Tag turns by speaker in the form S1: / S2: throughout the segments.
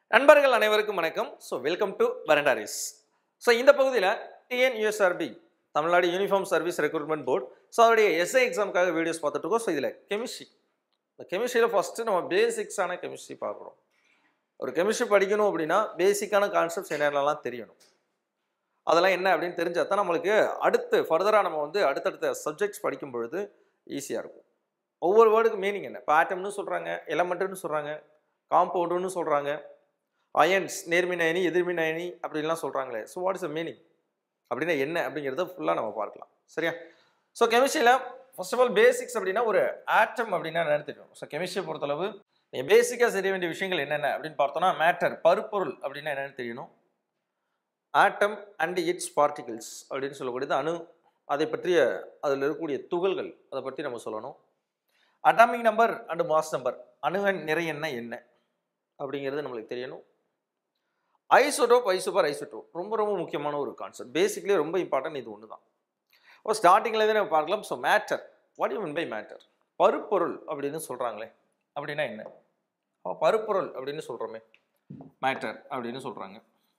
S1: நண்பர்கள் அனைவருக்கும் வணக்கம் ஸோ வெல்கம் டு வரண்டாரிஸ் ஸோ இந்த பகுதியில் T N U S R B Tamil Nadu uniform service recruitment board so அதோடைய எஸ்ஐ எக்ஸாமுக்காக வீடியோஸ் பார்த்துட்டு இருக்கோம் ஸோ இதில் கெமிஸ்ட்ரி இந்த கெமிஸ்ட்ரியில் ஃபஸ்ட்டு நம்ம பேசிக்ஸான கெமிஸ்ட்ரி பார்க்குறோம் ஒரு கெமிஸ்ட்ரி படிக்கணும் அப்படின்னா பேசிக்கான கான்செப்ட்ஸ் என்னென்னலாம் தெரியணும் அதெல்லாம் என்ன அப்படின்னு தெரிஞ்சால் தான் நம்மளுக்கு அடுத்து ஃபர்தராக நம்ம வந்து அடுத்தடுத்த சப்ஜெக்ட்ஸ் படிக்கும் பொழுது ஈஸியாக இருக்கும் ஒவ்வொரு வேர்டுக்கு மீனிங் என்ன இப்போ ஆட்டம்னு சொல்கிறாங்க எலமெண்ட்டுன்னு சொல்கிறாங்க காம்பவுண்டுன்னு சொல்கிறாங்க அயன்ஸ் நேர்மின் அயனி எதிர்மின் அயனி அப்படின்லாம் சொல்கிறாங்களே so what is a meaning அப்படின்னா என்ன அப்படிங்கிறத ஃபுல்லாக நம்ம பார்க்கலாம் சரியா ஸோ கெமிஸ்ட்ரியில் ஃபர்ஸ்ட் ஆஃப் ஆல் பேசிக்ஸ் அப்படின்னா ஒரு ஆட்டம் அப்படின்னா என்னன்னு தெரியும் ஸோ கெமிஸ்ட்ரியை பொறுத்தளவு நீங்கள் பேசிக்காக தெரிய வேண்டிய விஷயங்கள் என்னென்ன அப்படின்னு பார்த்தோம்னா மேட்டர் பருப்பொருள் அப்படின்னா என்னென்னு தெரியணும் ஆட்டம் அண்ட் இட்ஸ் பார்ட்டிகிள்ஸ் அப்படின்னு சொல்லக்கூடியது அணு அதை பற்றிய அதில் இருக்கக்கூடிய துகள்கள் அதை பற்றி நம்ம சொல்லணும் atomic number and mass number அணுவன் நிறை என்ன என்ன அப்படிங்கிறது நம்மளுக்கு தெரியணும் ஐசோடோப் ஐசோபர் ஐசோடோப் ரொம்ப ரொம்ப முக்கியமான ஒரு கான்செப்ட் பேசிக்லி ரொம்ப இம்பார்ட்டன்ட் இது ஒன்று தான் இப்போ ஸ்டார்டிங்லேருந்து நம்ம பார்க்கலாம் so matter what you mean by matter பருப்பொருள் அப்படின்னு சொல்கிறாங்களே அப்படின்னா என்ன அப்போ பருப்பொருள் அப்படின்னு சொல்கிறோமே மேட்டர் அப்படின்னு சொல்கிறாங்க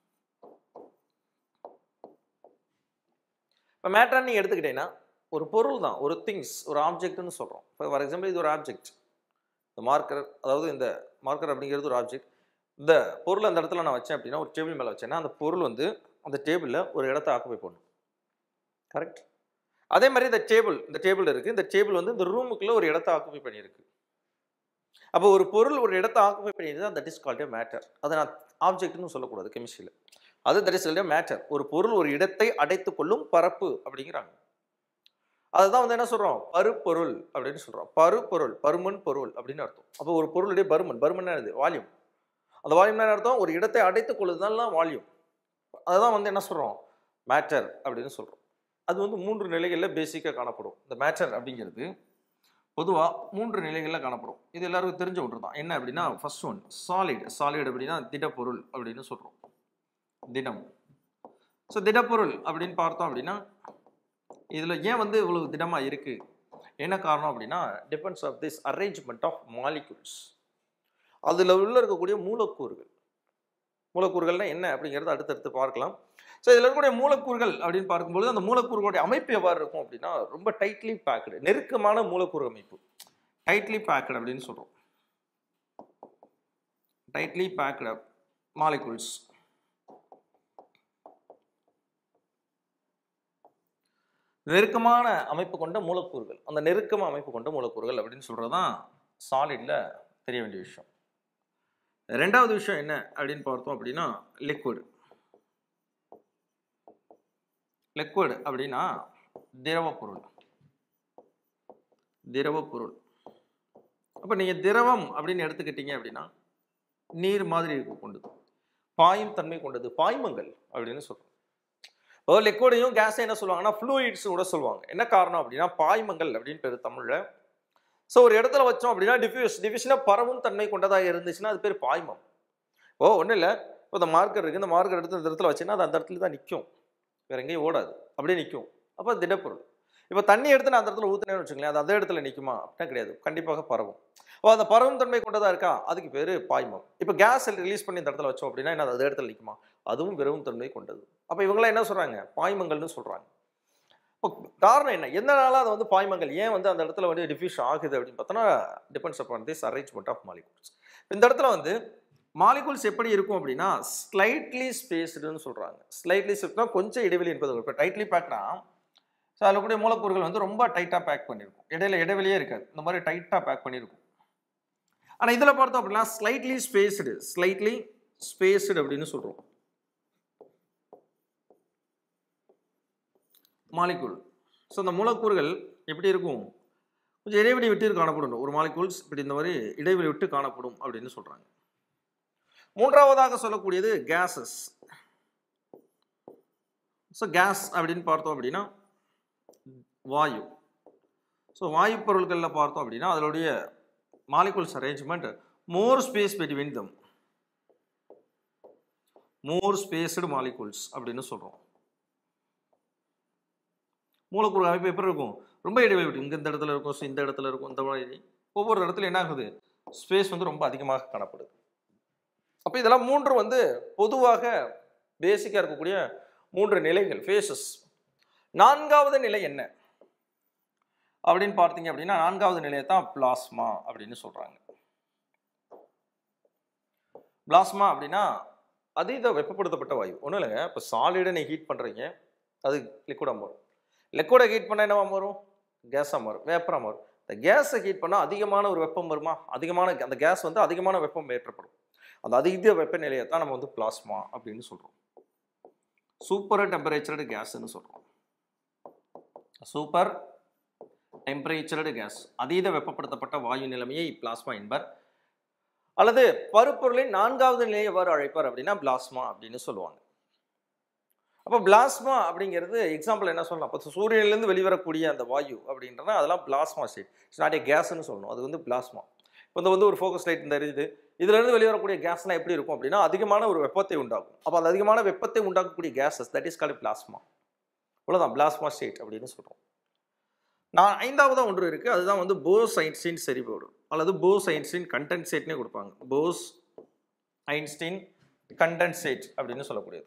S1: இப்போ மேட்டர் நீங்கள் எடுத்துக்கிட்டீங்கன்னா ஒரு பொருள் தான் ஒரு திங்ஸ் ஒரு ஆப்ஜெக்ட்னு சொல்கிறோம் இப்போ ஃபார் எக்ஸாம்பிள் இது ஒரு ஆப்ஜெக்ட் இந்த மார்க்கர் அதாவது இந்த மார்க்கர் அப்படிங்கிறது ஒரு ஆப்ஜெக்ட் இந்த பொருள் அந்த இடத்துல நான் வச்சேன் அப்படின்னா ஒரு டேபிள் மேலே வச்சேன்னா அந்த பொருள் வந்து அந்த டேபிளில் ஒரு இடத்த ஆக்குபை பண்ணும் கரெக்ட் அதே மாதிரி இந்த டேபிள் இந்த டேபிள் இருக்குது இந்த டேபிள் வந்து இந்த ரூமுக்குள்ளே ஒரு இடத்த ஆக்குபை பண்ணியிருக்கு அப்போ ஒரு பொருள் ஒரு இடத்த ஆக்குபை பண்ணியிருந்தா தட் இஸ் கால்ட் மேட்டர் அதை நான் ஆப்ஜெக்ட்னு சொல்லக்கூடாது கெமிஸ்ட்ரியில் அது தட் இஸ் கால்ட் மேட்டர் ஒரு பொருள் ஒரு இடத்தை அடைத்து கொள்ளும் பரப்பு அப்படிங்கிறாங்க அதுதான் வந்து என்ன சொல்கிறோம் பருப்பொருள் அப்படின்னு சொல்கிறோம் பருப்பொருள் பருமன் பொருள் அப்படின்னு அர்த்தம் அப்போ ஒரு பொருளுடைய பருமன் பருமன் என்னது வால்யூம் அந்த வால்யூம் என்ன அர்த்தம் ஒரு இடத்தை அடைத்துக் கொள்ளுதுதான் வால்யூம் அதுதான் வந்து என்ன சொல்கிறோம் மேட்டர் அப்படின்னு சொல்கிறோம் அது வந்து மூன்று நிலைகளில் பேசிக்காக காணப்படும் இந்த மேட்டர் அப்படிங்கிறது பொதுவாக மூன்று நிலைகளில் காணப்படும் இது எல்லாருக்கும் தெரிஞ்ச ஒன்று தான் என்ன அப்படின்னா ஃபர்ஸ்ட் ஒன் சாலிட் சாலிட் அப்படின்னா திடப்பொருள் அப்படின்னு சொல்கிறோம் திடம் ஸோ திடப்பொருள் அப்படின்னு பார்த்தோம் அப்படின்னா இதில் ஏன் வந்து இவ்வளவு திடமாக இருக்குது என்ன காரணம் அப்படின்னா depends of this arrangement of molecules அதில் உள்ள இருக்கக்கூடிய மூலக்கூறுகள் மூலக்கூறுகள்னா என்ன அப்படிங்கிறத அடுத்தடுத்து பார்க்கலாம் ஸோ இதில் இருக்கக்கூடிய மூலக்கூறுகள் அப்படின்னு பார்க்கும்பொழுது அந்த மூலக்கூறுகளுடைய அமைப்பு எவ்வாறு இருக்கும் அப்படின்னா ரொம்ப டைட்லி பேக்கடு நெருக்கமான மூலக்கூறு அமைப்பு டைட்லி பேக்கடு அப்படின்னு சொல்கிறோம் டைட்லி பேக்கடு மாலிகுல்ஸ் நெருக்கமான அமைப்பு கொண்ட மூலக்கூறுகள் அந்த நெருக்கமான அமைப்பு கொண்ட மூலக்கூறுகள் அப்படின்னு சொல்கிறது தான் சாலிடில் தெரிய வேண்டிய விஷயம் ரெண்டாவது விஷயம் என்ன அப்படின்னு பார்த்தோம் அப்படின்னா லிக்விட் லிக்விட் அப்படின்னா திரவ பொருள் திரவ பொருள் அப்போ நீங்கள் திரவம் அப்படின்னு எடுத்துக்கிட்டீங்க அப்படின்னா நீர் மாதிரி இருக்க கொண்டது பாயும் தன்மை கொண்டது பாய்மங்கள் அப்படின்னு சொல்கிறோம் இப்போ லிக்விடையும் கேஸை என்ன சொல்லுவாங்கன்னா ஃப்ளூயிட்ஸ் கூட சொல்லுவாங்க என்ன காரணம் அப்படின்னா பாய்மங்கள் அப்படின்னு பேர் தமிழில் ஸோ ஒரு இடத்துல வச்சோம் அப்படின்னா டிஃப்யூஸ் டிஃப்யூஷனாக பரவும் தன்மை கொண்டதாக இருந்துச்சுன்னா அது பேர் பாய்மம் ஓ ஒன்றும் இல்லை இப்போ இந்த மார்க்கர் இருக்குது இந்த மார்க்கர் எடுத்து இந்த இடத்துல வச்சுன்னா அது அந்த இடத்துல தான் நிற்கும் வேற எங்கேயும் ஓடாது அப்படியே நிற்கும் அப்போ திடப்பொருள் இப்போ தண்ணி எடுத்து நான் அந்த இடத்துல ஊற்றினேன்னு வச்சுங்களேன் அது அதே இடத்துல நிற்குமா அப்படின்னா கிடையாது கண்டிப்பாக பரவும் ஓ அந்த பரவும் தன்மை கொண்டதாக இருக்கா அதுக்கு பேர் பாய்மம் இப்போ கேஸ் ரிலீஸ் பண்ணி இந்த இடத்துல வச்சோம் அப்படின்னா என்ன அது அதே இடத்துல நிற்குமா அதுவும் வெறும் தன்மை கொண்டது அப்போ இவங்களாம் என்ன சொல்கிறாங்க பாய்மங்கள்னு சொல்கிறாங்க இப்போ காரணம் என்ன எதனால அது வந்து பாய்மங்கள் ஏன் வந்து அந்த இடத்துல வந்து டிஃப்யூஸ் ஆகுது அப்படின்னு பார்த்தோன்னா depends upon this arrangement of molecules இந்த இடத்துல வந்து மாலிகூல்ஸ் எப்படி இருக்கும் அப்படின்னா ஸ்லைட்லி ஸ்பேஸ்டுன்னு சொல்கிறாங்க ஸ்லைட்லி ஸ்பேஸ்னா கொஞ்சம் இடைவெளி என்பது இப்போ டைட்லி பேக்னா ஸோ அதில் கூடிய மூலக்கூறுகள் வந்து ரொம்ப டைட்டாக பேக் பண்ணியிருக்கும் இடையில இடைவெளியே இருக்காது இந்த மாதிரி டைட்டாக பேக் பண்ணியிருக்கும் ஆனால் இதில் பார்த்தோம் அப்படின்னா ஸ்லைட்லி ஸ்பேஸ்டு ஸ்லைட்லி ஸ்பேஸ்டு அப்படின்னு சொல்கிறோம் மாலிகூல் ஸோ அந்த மூலக்கூறுகள் எப்படி இருக்கும் கொஞ்சம் இடைவெளி விட்டு காணப்படும் ஒரு மாலிகூல்ஸ் இப்படி இந்த மாதிரி இடைவெளி விட்டு காணப்படும் அப்படின்னு சொல்கிறாங்க மூன்றாவதாக சொல்லக்கூடியது கேஸஸ் ஸோ கேஸ் அப்படின்னு பார்த்தோம் அப்படின்னா வாயு ஸோ வாயு பொருட்களில் பார்த்தோம் அப்படின்னா அதனுடைய molecules arrangement more space between them more spaced molecules அப்படின்னு சொல்கிறோம் மூலக்கூறு அமைப்பு எப்படி இருக்கும் ரொம்ப இடைவெளி விட்டு இங்கே இந்த இடத்துல இருக்கும் ஸோ இந்த இடத்துல இருக்கும் இந்த மாதிரி ஒவ்வொரு இடத்துல என்ன ஆகுது ஸ்பேஸ் வந்து ரொம்ப அதிகமாக காணப்படுது அப்போ இதெல்லாம் மூன்று வந்து பொதுவாக பேசிக்காக இருக்கக்கூடிய மூன்று நிலைகள் ஃபேஸஸ் நான்காவது நிலை என்ன அப்படின்னு பார்த்தீங்க அப்படின்னா நான்காவது நிலையை தான் பிளாஸ்மா அப்படின்னு சொல்றாங்க பிளாஸ்மா அப்படின்னா அதீத வெப்பப்படுத்தப்பட்ட வாயு ஒன்றும் இல்லைங்க இப்போ சாலிடை நீ ஹீட் பண்ணுறீங்க அது லிக்விடாக மாறும் லிக்விடை ஹீட் பண்ணால் என்னவா மாறும் கேஸாக மாறும் வேப்பராக மாறும் இந்த கேஸை ஹீட் பண்ணால் அதிகமான ஒரு வெப்பம் வருமா அதிகமான அந்த கேஸ் வந்து அதிகமான வெப்பம் ஏற்றப்படும் அந்த அதிக வெப்பநிலையை தான் நம்ம வந்து பிளாஸ்மா அப்படின்னு சொல்கிறோம் சூப்பர் டெம்பரேச்சர்டு கேஸ்ன்னு சொல்கிறோம் சூப்பர் டெம்பரேச்சர்டு கேஸ் அதீத வெப்பப்படுத்தப்பட்ட வாயு நிலைமையை பிளாஸ்மா என்பர் அல்லது பருப்பொருளின் நான்காவது நிலையை எவ்வாறு அழைப்பார் அப்படின்னா பிளாஸ்மா அப்படின்னு சொல்லுவாங்க அப்போ பிளாஸ்மா அப்படிங்கிறது எக்ஸாம்பிள் என்ன சொல்லலாம் அப்போ சூரியனிலேருந்து வெளிவரக்கூடிய அந்த வாயு அப்படின்றனா அதெல்லாம் plasma state it's not a கேஸ்ன்னு சொல்லணும் அது வந்து பிளாஸ்மா இப்போ இந்த வந்து ஒரு ஃபோக்கஸ் லைட் இந்த இருக்குது இதுலேருந்து வெளிவரக்கூடிய கேஸ்லாம் எப்படி இருக்கும் அப்படின்னா அதிகமான ஒரு வெப்பத்தை உண்டாக்கும் அப்போ அந்த அதிகமான வெப்பத்தை உண்டாக்கக்கூடிய gases that is called plasma அவ்வளோதான் பிளாஸ்மா ஸ்டேட் அப்படின்னு சொல்கிறோம் நான் ஐந்தாவதாக ஒன்று இருக்குது அதுதான் வந்து போஸ் ஐன்ஸ்டீன் செறிவோடு அல்லது போஸ் ஐன்ஸ்டீன் கண்டென்சேட்னே கொடுப்பாங்க போஸ் ஐன்ஸ்டீன் கண்டென்சேட் அப்படின்னு சொல்லக்கூடியது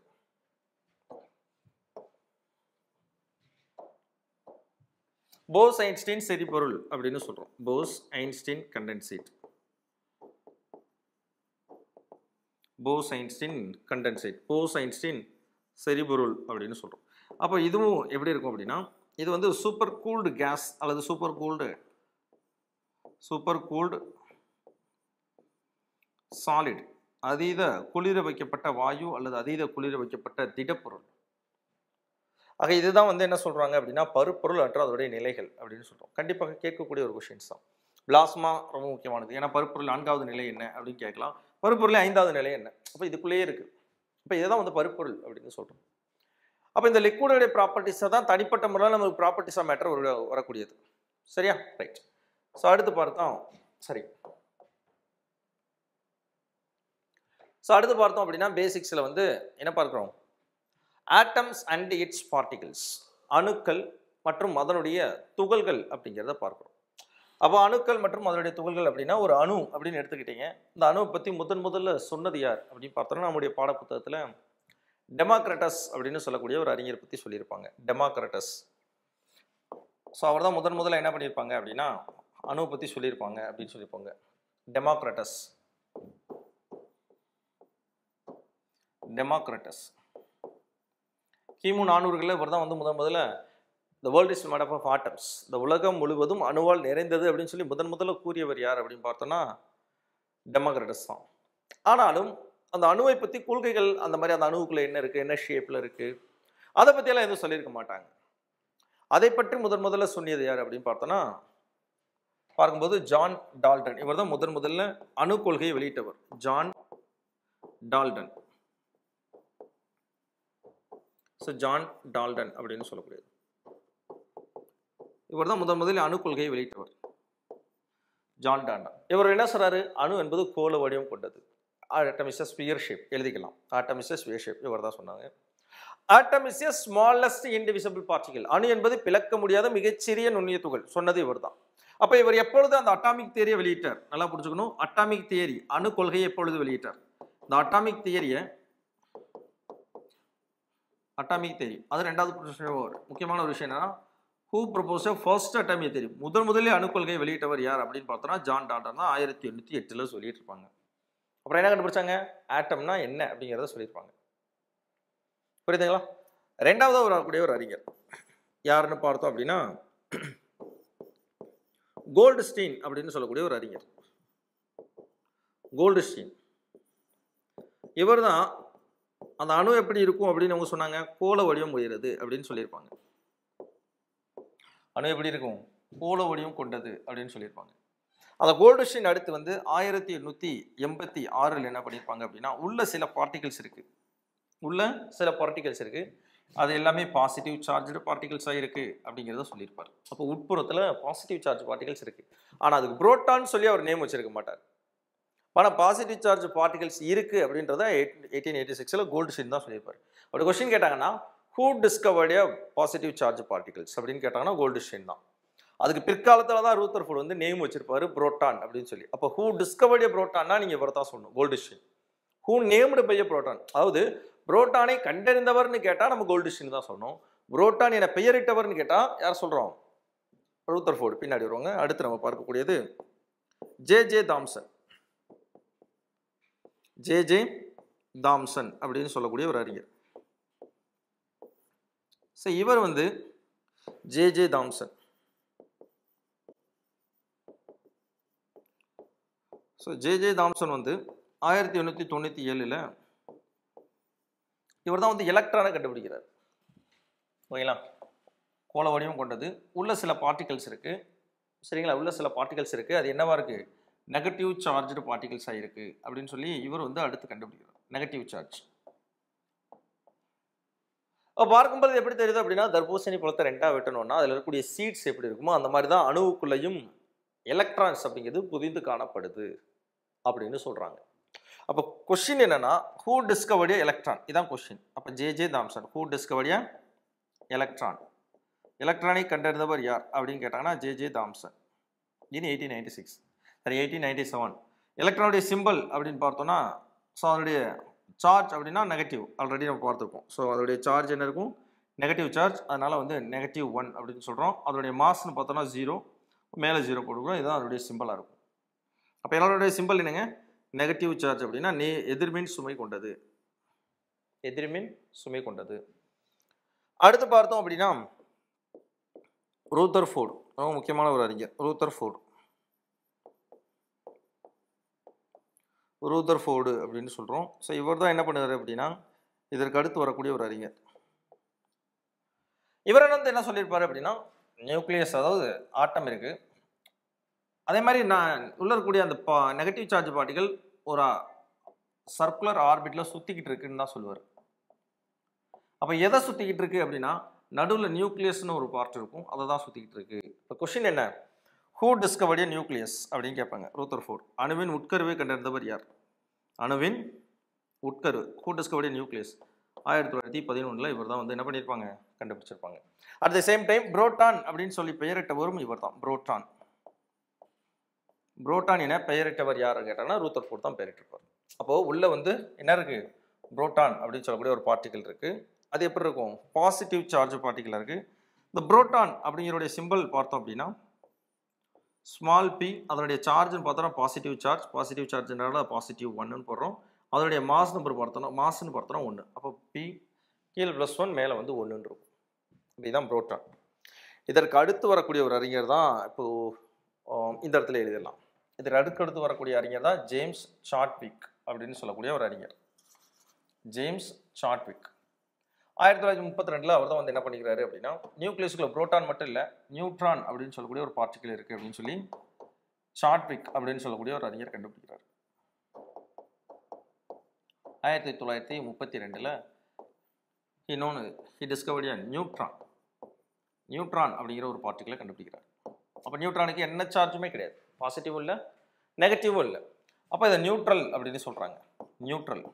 S1: போஸ் ஐன்ஸ்டீன் செறிபொருள் அப்படின்னு சொல்கிறோம் Bose Einstein condensate Bose Einstein condensate Bose Einstein செறிபொருள் அப்படின்னு சொல்கிறோம் அப்போ இதுவும் எப்படி இருக்கும் அப்படின்னா இது வந்து சூப்பர் கூல்டு கேஸ் அல்லது super cooled super cooled solid அதீத குளிர வைக்கப்பட்ட வாயு அல்லது அதீத குளிர வைக்கப்பட்ட திடப்பொருள் ஆக இதுதான் வந்து என்ன சொல்றாங்க அப்படின்னா பருப்பொருள் அற்ற அதோடைய நிலைகள் அப்படின்னு சொல்றோம் கண்டிப்பாக கேட்கக்கூடிய ஒரு கொஷின்ஸ் தான் பிளாஸ்மா ரொம்ப முக்கியமானது ஏன்னா பருப்பொருள் நான்காவது நிலை என்ன அப்படின்னு கேட்கலாம் பருப்பொருள் ஐந்தாவது நிலை என்ன அப்போ இதுக்குள்ளேயே இருக்கு அப்போ இதுதான் வந்து பருப்பொருள் அப்படின்னு சொல்றோம் அப்போ இந்த லிக்விடோடைய ப்ராப்பர்ட்டிஸை தான் தனிப்பட்ட முறையில் நமக்கு ப்ராப்பர்ட்டிஸாக மேட்டர் வரக்கூடியது சரியா ரைட் ஸோ அடுத்து பார்த்தோம் சரி ஸோ அடுத்து பார்த்தோம் அப்படின்னா பேசிக்ஸில் வந்து என்ன பார்க்குறோம் ஆட்டம்ஸ் அண்ட் இட்ஸ் பார்ட்டிகிள்ஸ் அணுக்கள் மற்றும் அதனுடைய துகள்கள் அப்படிங்கிறத பார்க்குறோம் அப்போ அணுக்கள் மற்றும் அதனுடைய துகள்கள் அப்படின்னா ஒரு அணு அப்படின்னு எடுத்துக்கிட்டீங்க இந்த அணுவை பற்றி முதன் முதல்ல சொன்னது யார் அப்படின்னு பார்த்தோம்னா நம்முடைய பாடப்புத்தகத்தில் டெமோக்ரட்டஸ் அப்படின்னு சொல்லக்கூடிய ஒரு அறிஞர் பற்றி சொல்லியிருப்பாங்க டெமோக்ரட்டஸ் ஸோ அவர் தான் முதன் முதல்ல என்ன பண்ணியிருப்பாங்க அப்படின்னா அணுவை பற்றி சொல்லியிருப்பாங்க அப்படின்னு சொல்லியிருப்பாங்க டெமோக்ரட்டஸ் டெமோக்ரட்டஸ் கிமு நானூறுகளில் இவர் தான் வந்து முதன் முதல்ல the world is made of atoms இந்த உலகம் முழுவதும் அணுவால் நிறைந்தது அப்படின்னு சொல்லி முதன் முதல்ல கூறியவர் யார் அப்படின்னு பார்த்தோன்னா டெமோக்ரட்டஸ் தான் ஆனாலும் அந்த அணுவை பற்றி கொள்கைகள் அந்த மாதிரி அந்த அணுவுக்குள்ள என்ன இருக்குது என்ன ஷேப்பில் இருக்குது அதை பற்றியெல்லாம் எதுவும் சொல்லியிருக்க மாட்டாங்க அதை பற்றி முதன் முதல்ல சொன்னியது யார் அப்படின்னு பார்த்தோன்னா பார்க்கும்போது ஜான் டால்டன் இவர் தான் முதன் முதல்ல அணு கொள்கையை வெளியிட்டவர் John Dalton so John Dalton அப்படின்னு சொல்லக்கூடியது இவர் தான் முதன் முதலில் அணு கொள்கையை வெளியிட்டவர் ஜான் டால்டன் இவர் என்ன சொல்றாரு அணு என்பது கோள வடிவம் கொண்டது ஆட்டம் இஸ் ஸ்பியர் ஷேப் எழுதிக்கலாம் ஆட்டம் இஸ் ஸ்பியர் ஷேப் இவர் தான் சொன்னாங்க atom is smallest indivisible particle அணு என்பது பிளக்க முடியாத மிகச்சிறிய நுண்ணிய துகள் சொன்னது இவர் தான் அப்போ இவர் எப்பொழுது அந்த அட்டாமிக் தியரியை வெளியிட்டார் நல்லா புரிஞ்சுக்கணும் அட்டாமிக் தியரி அணு கொள்கையை எப்பொழுது வெளியிட்டார் இந்த அட்டாமிக் தியரியை அட்டாமிக் தேரி அது ரெண்டாவது பிரச்சனை வரும். முக்கியமான ஒரு விஷயம் என்னன்னா who propose first atomic theory முதன் முதலில் அணுக்கொள்கை வெளியிட்டவர் யார் அப்படின்னு பார்த்தோன்னா ஜான் டால்டன் தான் ஆயிரத்தி எண்ணூற்றி எட்டில் சொல்லிட்டு இருப்பாங்க அப்புறம் என்ன கண்டுபிடிச்சாங்க ஆட்டம்னா என்ன அப்படிங்கிறத சொல்லியிருப்பாங்க புரியுதுங்களா ரெண்டாவது வரக்கூடிய ஒரு அறிஞர் யாருன்னு பார்த்தோம் அப்படின்னா கோல்டு ஸ்டீன் அப்படின்னு சொல்லக்கூடிய ஒரு அறிஞர் கோல்டு ஸ்டீன் இவர் தான் அந்த அணு எப்படி இருக்கும் அப்படின்னு அவங்க சொன்னாங்க கோல வடிவம் உயருது அப்படின்னு சொல்லியிருப்பாங்க அணு எப்படி இருக்கும் கோல வடிவம் கொண்டது அப்படின்னு சொல்லியிருப்பாங்க அந்த கோல்டுஷின் அடுத்து வந்து ஆயிரத்தி எண்ணூற்றி எண்பத்தி ஆறில் என்ன பண்ணியிருப்பாங்க அப்படின்னா உள்ள சில பார்ட்டிகல்ஸ் இருக்கு உள்ள சில பார்ட்டிகல்ஸ் இருக்கு அது எல்லாமே பாசிட்டிவ் சார்ஜ்டு பார்ட்டிகல்ஸாக இருக்கு அப்படிங்கிறத சொல்லியிருப்பார் அப்போ உட்புறத்தில் பாசிட்டிவ் சார்ஜ் பார்ட்டிகல்ஸ் இருக்கு ஆனால் அதுக்கு புரோட்டான்னு சொல்லி அவர் நேம் வச்சிருக்க மாட்டார் ஆனால் பாசிட்டிவ் சார்ஜ் பார்ட்டிகல்ஸ் இருக்குது அப்படின்றத எயிட்டீன் எயிட்டி சிக்ஸில் கோல்டு ஷீன் தான் சொல்லியிருப்பார் அப்படி கொஸ்டின் கேட்டாங்கன்னா who discovered positive charge particles அப்படின்னு கேட்டாங்கன்னா கோல்டு ஷீன் தான் அதுக்கு பிற்காலத்தில் தான் ரூத்தர் ஃபுட் வந்து நேம் வச்சிருப்பாரு புரோட்டான் அப்படின்னு சொல்லி அப்போ ஹூ டிஸ்கவர்ட் புரோட்டான்னா நீங்கள் இவர் தான் சொல்லணும் Goldstein who named by a proton அதாவது புரோட்டானை கண்டறிந்தவர்னு கேட்டால் நம்ம கோல்டிஷன் தான் சொல்லணும் புரோட்டான் என பெயரிட்டவர்னு கேட்டால் யார் சொல்கிறோம் ரூத்தர்ஃபோர்டு பின்னாடி வருவாங்க அடுத்து நம்ம பார்க்கக்கூடியது J J Thomson J J Thomson அப்படின்னு சொல்லக்கூடிய ஒரு அறிஞர் ஸோ இவர் வந்து J J Thomson so J J Thomson வந்து ஆயிரத்தி எண்ணூற்றி தொண்ணூற்றி ஏழில் இவர் தான் வந்து எலக்ட்ரானை கண்டுபிடிக்கிறார் ஓகேங்களா கோள வடிவம் கொண்டது உள்ள சில பார்ட்டிகல்ஸ் இருக்குது சரிங்களா உள்ள சில பார்ட்டிகல்ஸ் இருக்குது அது என்னவா இருக்குது நெகட்டிவ் சார்ஜ்டு பார்ட்டிகல்ஸாக இருக்குது அப்படின்னு சொல்லி இவர் வந்து அடுத்து கண்டுபிடிக்கிறார் நெகட்டிவ் சார்ஜ் அப்போ பார்க்கும்போது எப்படி தெரியுது அப்படின்னா தர்பூசணி பழத்தை ரெண்டாக வெட்டணும்னா அதில் இருக்கக்கூடிய சீட்ஸ் எப்படி இருக்குமோ அந்த மாதிரி தான் அணுவுக்குள்ளேயும் எலக்ட்ரான்ஸ் அப்படிங்கிறது புதிந்து காணப்படுது அப்படின்னு சொல்கிறாங்க அப்போ கொஷின் என்னன்னா ஹூ டிஸ்கவர்டிய எலக்ட்ரான் இதான் கொஷின் அப்போ J J Thomson who discovered the electron எலக்ட்ரானை கண்டறிந்தவர் யார் அப்படின்னு கேட்டாங்கன்னா J J Thomson in eighteen ninety six சரி எயிட்டீன் நைன்டி செவன் எலக்ட்ரானுடைய சிம்பிள் அப்படின்னு பார்த்தோன்னா ஸோ அதனுடைய சார்ஜ் அப்படின்னா நெகட்டிவ் ஆல்ரெடி நம்ம பார்த்துருக்கோம் ஸோ அதோடைய சார்ஜ் என்ன இருக்கும் நெகட்டிவ் சார்ஜ் அதனால் வந்து நெகட்டிவ் ஒன் அப்படின்னு சொல்கிறோம் அதோடைய மாஸ்ன்னு பார்த்தோன்னா ஜீரோ மேலே ஜீரோ போட்டுக்கிறோம் இதுதான் அதோடைய சிம்பிளாக இருக்கும் அப்போ எல்லாருடைய சிம்பிள் என்னங்க நெகட்டிவ் சார்ஜ் அப்படின்னா நே எதிர்மின் சுமை கொண்டது எதிர்மின் சுமை கொண்டது அடுத்து பார்த்தோம் அப்படின்னா ரூத்தர் ஃபோர்டு ரொம்ப முக்கியமான ஒரு அறிஞர் ரூத்தர் ஃபோர்டு ரூத்தர் ஃபோர்டு அப்படின்னு சொல்கிறோம் ஸோ இவர் தான் என்ன பண்ணுறாரு அப்படின்னா இதற்கு அடுத்து வரக்கூடிய ஒரு அறிஞர் இவர் வந்து என்ன சொல்லியிருப்பாரு அப்படின்னா நியூக்ளியஸ் அதாவது ஆட்டம் இருக்குது அதே மாதிரி நான் உள்ள இருக்கக்கூடிய அந்த பா நெகட்டிவ் சார்ஜ் பார்ட்டிகள் ஒரு சர்க்குலர் ஆர்பிட்டில் சுற்றிக்கிட்டு இருக்குன்னு தான் சொல்லுவார் அப்போ எதை சுற்றிக்கிட்டு இருக்கு அப்படின்னா நடுவில் நியூக்ளியஸ்னு ஒரு பார்ட் இருக்கும் அதை தான் சுற்றிக்கிட்டு இருக்கு இப்போ கொஷின் என்ன ஹூ டிஸ்கவர்டிய நியூக்ளியஸ் அப்படின்னு கேட்பாங்க ரூத்தர் ஃபோர்ட் அணுவின் உட்கருவை கண்டறிந்தவர் யார் அணுவின் உட்கரு ஹூ டிஸ்கவர்டிய நியூக்ளியஸ் ஆயிரத்தி தொள்ளாயிரத்தி பதினொன்றில் இவர் தான் வந்து என்ன பண்ணியிருப்பாங்க கண்டுபிடிச்சிருப்பாங்க at the same time proton அப்படின்னு சொல்லி பெயரிட்டவரும் இவர் தான் புரோட்டான் புரோட்டான் என பெயரிட்டவர் யார் கேட்டாங்கன்னா ரூத்தர் ஃபோர்ட் தான் பெயரிட்டிருப்பார் அப்போது உள்ள வந்து என்ன இருக்கு புரோட்டான் அப்படின்னு சொல்லக்கூடிய ஒரு பார்ட்டிகல் இருக்கு அது எப்படி இருக்கும் பாசிட்டிவ் சார்ஜ் பார்ட்டிகலாக இருக்கு இந்த புரோட்டான் அப்படிங்கிறடைய சிம்பிள் பார்த்தோம் அப்படின்னா ஸ்மால் பி அதனுடைய சார்ஜ்னு பார்த்தோம்னா பாசிட்டிவ் சார்ஜ் பாசிட்டிவ் சார்ஜ்னால பாசிட்டிவ் ஒன்னுன்னு போடுறோம் அதனுடைய மாஸ் நம்பர் பார்த்தோம்னா மாஸ்ன்னு பார்த்தோம்னா ஒன்று அப்போ பி கீழ் ப்ளஸ் ஒன் மேலே வந்து ஒன்றுன்னு இருக்கும் இதுதான் புரோட்டான் இதற்கு அடுத்து வரக்கூடிய ஒரு அறிஞர் தான் இப்போது இந்த இடத்துல எழுதிடலாம் இதற்கு அடுக்கடுத்து வரக்கூடிய அறிஞர் தான் ஜேம்ஸ் சாட்விக் அப்படின்னு சொல்லக்கூடிய ஒரு அறிஞர் ஜேம்ஸ் சாட்விக் ஆயிரத்தி தொள்ளாயிரத்தி முப்பத்தி ரெண்டில் அவர் தான் வந்து என்ன பண்ணிக்கிறாரு அப்படின்னா நியூக்ளியஸ்குள்ள புரோட்டான் மட்டும் இல்லை நியூட்ரான் அப்படின்னு சொல்லக்கூடிய ஒரு பார்ட்டிகல் இருக்குது அப்படின்னு சொல்லி சாட்விக் அப்படின்னு சொல்லக்கூடிய ஒரு அறிஞர் கண்டுபிடிக்கிறார் ஆயிரத்தி தொள்ளாயிரத்தி முப்பத்தி ரெண்டில் இன்னொன்று ஹி டிஸ்கவர்டிய நியூட்ரான் நியூட்ரான் அப்படிங்கிற ஒரு பார்ட்டிகளை கண்டுபிடிக்கிறார் அப்போ நியூட்ரானுக்கு என்ன சார்ஜுமே கிடையாது பாசிட்டிவும் இல்லை நெகட்டிவும் இல்லை அப்போ இதை நியூட்ரல் அப்படின்னு சொல்கிறாங்க நியூட்ரல்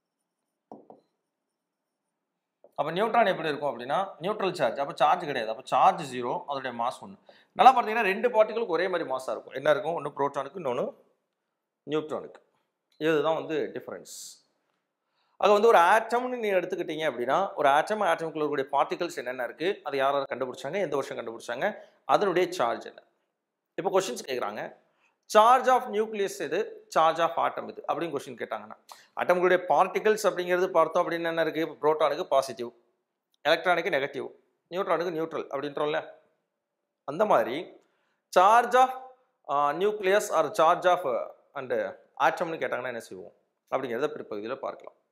S1: அப்போ நியூட்ரான் எப்படி இருக்கும் அப்படின்னா நியூட்ரல் சார்ஜ் அப்போ சார்ஜ் கிடையாது அப்போ சார்ஜ் ஜீரோ அதோடைய மாஸ் ஒன்று நல்லா பார்த்தீங்கன்னா ரெண்டு பார்ட்டிகளுக்கு ஒரே மாதிரி மாஸாக இருக்கும் என்ன இருக்கும் ஒன்று ப்ரோட்டானுக்கு இன்னொன்று நியூட்ரானுக்கு இதுதான் வந்து டிஃப்ரென்ஸ் அது வந்து ஒரு ஆட்டம்னு நீ எடுத்துக்கிட்டீங்க அப்படின்னா ஒரு ஆட்டம் ஆட்டமுக்குள்ள இருக்கக்கூடிய பார்ட்டிகல்ஸ் என்னென்ன இருக்குது அதை யார் யார் கண்டுபிடிச்சாங்க எந்த வருஷம் கண்டுபிடிச்சாங்க அதனுடைய சார்ஜ் என்ன இப்போ கொஷின்ஸ் கேட்குறாங்க சார்ஜ் ஆஃப் நியூக்ளியஸ் இது சார்ஜ் ஆஃப் ஆட்டம் இது அப்படின்னு கொஸ்டின் கேட்டாங்கன்னா ஆட்டம்களுடைய பார்ட்டிகல்ஸ் அப்படிங்கிறது பார்த்தோம் அப்படின்னு என்ன இருக்குது இப்போ ப்ரோட்டானுக்கு பாசிட்டிவ் எலக்ட்ரானுக்கு நெகட்டிவ் நியூட்ரானுக்கு நியூட்ரல் அப்படின்றோம்ல அந்த மாதிரி charge of nucleus or charge of an ஆட்டம்னு கேட்டாங்கன்னா என்ன செய்வோம் அப்படிங்கிறத பிற்பகுதியில் பார்க்கலாம்